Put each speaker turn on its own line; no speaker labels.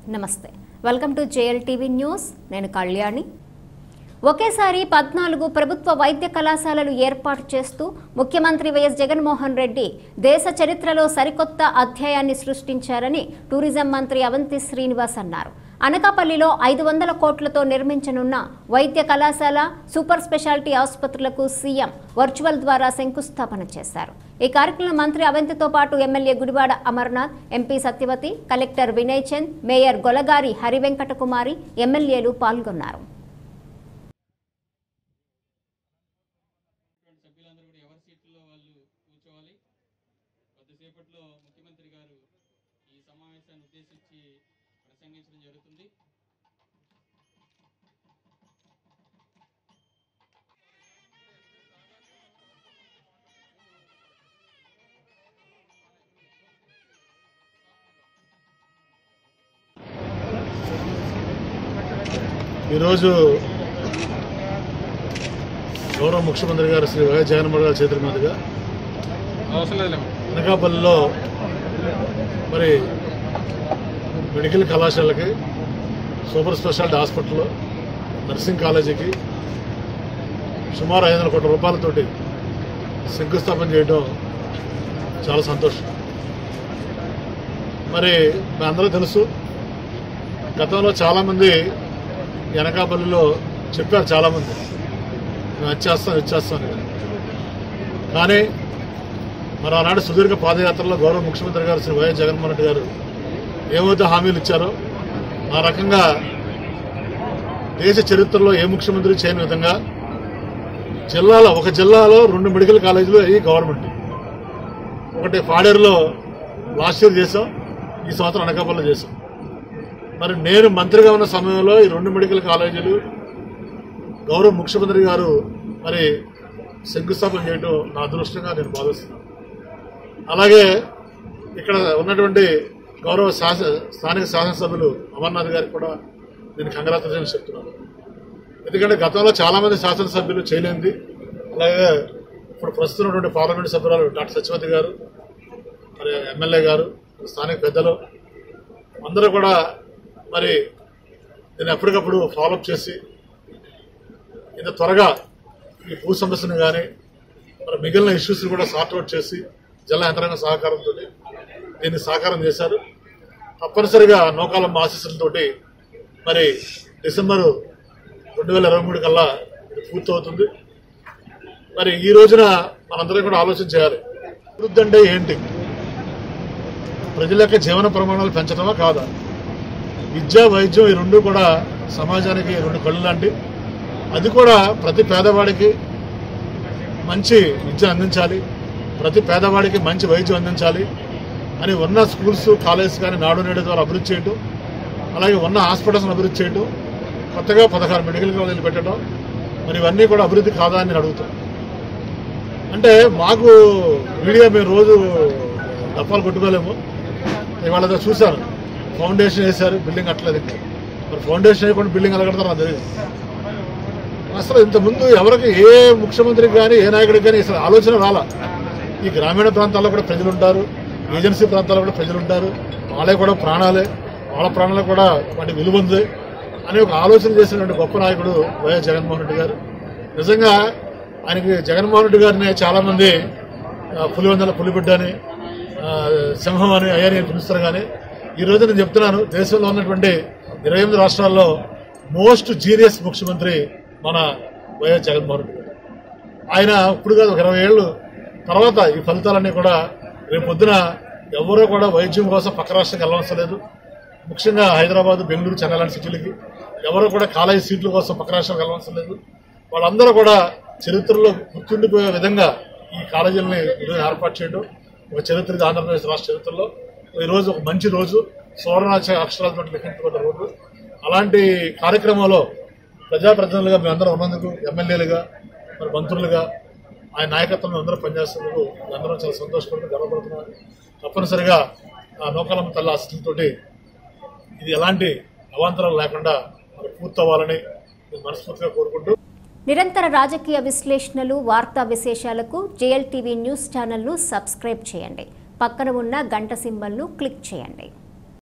నమస్తే welcome to JL TV news నేను కళ్యాణి ఒకేసారి పద్నాలుగు ప్రభుత్వ వైద్య కళాశాలలు ఏర్పాటు చేస్తూ ముఖ్యమంత్రి వైఎస్ జగన్మోహన్ రెడ్డి దేశ చరిత్రలో సరికొత్త అధ్యాయాన్ని సృష్టించారని టూరిజం మంత్రి అవంతి శ్రీనివాస్ అన్నారు అనకాపల్లిలో ఐదు వందల కోట్లతో నిర్మించనున్న వైద్య కళాశాల సూపర్ స్పెషాలిటీ ఆసుపత్రులకు సీఎం వర్చువల్ ద్వారా శంకుస్థాపన చేశారు ఈ కార్యక్రమంలో మంత్రి అవంతితో పాటు MLA Gudivada Amarnath MP Satyavathi collector Vinay Chand mayor Golagari Harivenkata Kumari ఎమ్మెల్యేలు పాల్గొన్నారు
ఉన్నటువంటి సభ్యులందరూ కూడా ఎవరి సీట్లలో వాళ్ళు కూర్చోవాలి కొద్దిసేపట్లో ముఖ్యమంత్రి గారు ఈ సమావేశాన్ని ఉద్దేశించి ప్రసంగించడం జరుగుతుంది
ఈరోజు గౌరవ ముఖ్యమంత్రి గారు శ్రీ వైఎస్ జగన్మోహన్ గారి చేతుల మీదుగా
అవసరం లేదు
అనకాపల్లిలో మరి మెడికల్ కళాశాలకి సూపర్ స్పెషాలిటీ హాస్పిటల్ నర్సింగ్ కాలేజీకి సుమారు ఐదు వందల కోట్ల రూపాయలతోటి శంకుస్థాపన చేయడం చాలా సంతోషం మరి మీ అందరూ తెలుసు గతంలో చాలామంది ఈ అనకాపల్లిలో చెప్పారు చాలామంది మేము వచ్చేస్తాం ఇచ్చేస్తాం అని కానీ మరి ఆనాడు సుదీర్ఘ పాదయాత్రలో గౌరవ ముఖ్యమంత్రి గారు శ్రీ వైఎస్ జగన్మోహన్ రెడ్డి గారు ఏవైతే హామీలు ఇచ్చారో ఆ రకంగా దేశ చరిత్రలో ఏ ముఖ్యమంత్రి చేయని విధంగా జిల్లాలో ఒక జిల్లాలో రెండు మెడికల్ కాలేజీలు అయ్యి గవర్నమెంట్ ఒకటి పాడేరులో లాస్ట్ ఇయర్ చేసాం ఈ సంవత్సరం అనకాపల్లిలో చేసాం మరి నేను మంత్రిగా ఉన్న సమయంలో ఈ రెండు మెడికల్ కాలేజీలు గౌరవ ముఖ్యమంత్రి గారు మరి శంకుస్థాపన చేయడం నా అదృష్టంగా నేను భావిస్తున్నాను అలాగే ఇక్కడ ఉన్నటువంటి గౌరవ శాస స్థానిక శాసనసభ్యులు అమర్నాథ్ గారికి కూడా నేను కంగ్రాచులేషన్స్ చెప్తున్నాను ఎందుకంటే గతంలో చాలామంది శాసనసభ్యులు చేయలేంది అలాగే ఇప్పుడు ప్రస్తుతం ఉన్నటువంటి పార్లమెంట్ సభ్యురాలు డాక్టర్ సత్యవతి గారు మరి ఎమ్మెల్యే గారు స్థానిక పెద్దలు అందరూ కూడా మరి నేను ఎప్పటికప్పుడు ఫాలోఅప్ చేసి ఇంత త్వరగా ఈ భూ సమస్యను కానీ మరి మిగిలిన ఇష్యూస్ కూడా సార్ట్అవుట్ చేసి జిల్లా యంత్రాంగ సహకారంతో దీన్ని సాకారం చేశారు తప్పనిసరిగా నౌకాలమ్మ ఆశీస్సులతోటి మరి డిసెంబరు రెండు వేల ఇరవై మూడు కల్లా ఇది పూర్తవుతుంది మరి ఈ రోజున మనందరం కూడా ఆలోచన చేయాలి అభివృద్ధి అంటే ఏంటి ప్రజల యొక్క జీవన ప్రమాణాలు పెంచడమా కాదా విద్య వైద్యం ఈ రెండు కూడా సమాజానికి రెండు కళ్ళు లాంటి అది కూడా ప్రతి పేదవాడికి మంచి విద్య అందించాలి ప్రతి పేదవాడికి మంచి వైద్యం అందించాలి అని ఉన్న స్కూల్స్ కాలేజెస్ కానీ నాడు నేడు ద్వారా అభివృద్ధి చేయడం అలాగే ఉన్న హాస్పిటల్స్ని అభివృద్ధి చేయడం కొత్తగా పదహారు మెడికల్ కాలేజీలు పెట్టడం మరి ఇవన్నీ కూడా అభివృద్ధి కాదా అని నేను అడుగుతాను అంటే మాకు మీడియా మేము రోజు డప్పాలు కొట్టుకోలేము ఇవాళ ఏదో చూశాను ఫౌండేషన్ వేశారు బిల్డింగ్ అట్లేదు ఇంకా మరి ఫౌండేషన్ వేయకుండా బిల్డింగ్ ఎలా కడతారు నాకు తెలియదు అసలు ఇంతకుముందు ఎవరికి ఏ ముఖ్యమంత్రికి కానీ ఏ నాయకుడికి కానీ అసలు ఆలోచన రాలా ఈ గ్రామీణ ప్రాంతాల్లో కూడా ప్రజలు ఉంటారు ఏజెన్సీ ప్రాంతాల్లో కూడా ప్రజలు ఉంటారు వాళ్ళే కూడా ప్రాణాలే వాళ్ళ ప్రాణాలకు కూడా వాటి విలువ ఉంది అని ఒక ఆలోచన చేసినటువంటి గొప్ప నాయకుడు వైఎస్ జగన్మోహన్ రెడ్డి గారు నిజంగా ఆయనకి జగన్మోహన్ రెడ్డి గారిని చాలామంది ఆ, పులివెందల పులిబిడ్డ అని ఆ, సింహం అని అయ్యని పిలుస్తారు కానీ ఈ రోజు నేను చెప్తున్నాను దేశంలో ఉన్నటువంటి ఇరవై ఎనిమిది రాష్ట్రాల్లో మోస్ట్ జీనియస్ ముఖ్యమంత్రి మన వైఎస్ జగన్మోహన్ రెడ్డి గారు ఆయన ఇప్పుడు కాదు ఒక ఇరవై ఏళ్ళు తర్వాత ఈ ఫలితాలన్నీ కూడా రేపు పొద్దున ఎవరూ కూడా వైద్యం కోసం పక్క రాష్ట్రంకి వెళ్ళవలసిన లేదు ముఖ్యంగా హైదరాబాద్ బెంగళూరు చెన్నై లాంటి సిటీలకి ఎవరు కూడా కాలేజీ సీట్ల కోసం పక్క రాష్ట్రాలకు వెళ్ళవలసిన లేదు వాళ్ళందరూ కూడా చరిత్రలో గుర్తుండిపోయే విధంగా ఈ కాలేజీలని ఈరోజు ఏర్పాటు చేయడం ఒక చరిత్ర ఇది ఆంధ్రప్రదేశ్ రాష్ట్ర చరిత్రలో ఈ రోజు ఒక మంచి రోజు సువర్ణాక్ష అక్షరాలతో లిఖించబడ్డ రోజు అలాంటి కార్యక్రమంలో ప్రజాప్రతినిధులుగా మేమందరం ఉన్నందుకు ఎమ్మెల్యేలుగా మరి మంత్రులుగా ఆయన నాయకత్వంలో అందరూ పనిచేస్తున్నందుకు అందరం చాలా సంతోషపడుతూ గర్వపడుతున్నారు తప్పనిసరిగా ఆ నౌకలమ్మ తల్లి ఆశలతోటి ఇది ఎలాంటి అవాంతరాలు లేకుండా మరి పూర్తవ్వాలని నేను మనస్ఫూర్తిగా కోరుకుంటూ
నిరంతర రాజకీయ విశ్లేషణలు వార్తా విశేషాలకు జేఎల్ టీవీ న్యూస్ ఛానల్ను సబ్స్క్రైబ్ చేయండి పక్కన ఉన్న గంట సింబల్ను క్లిక్ చేయండి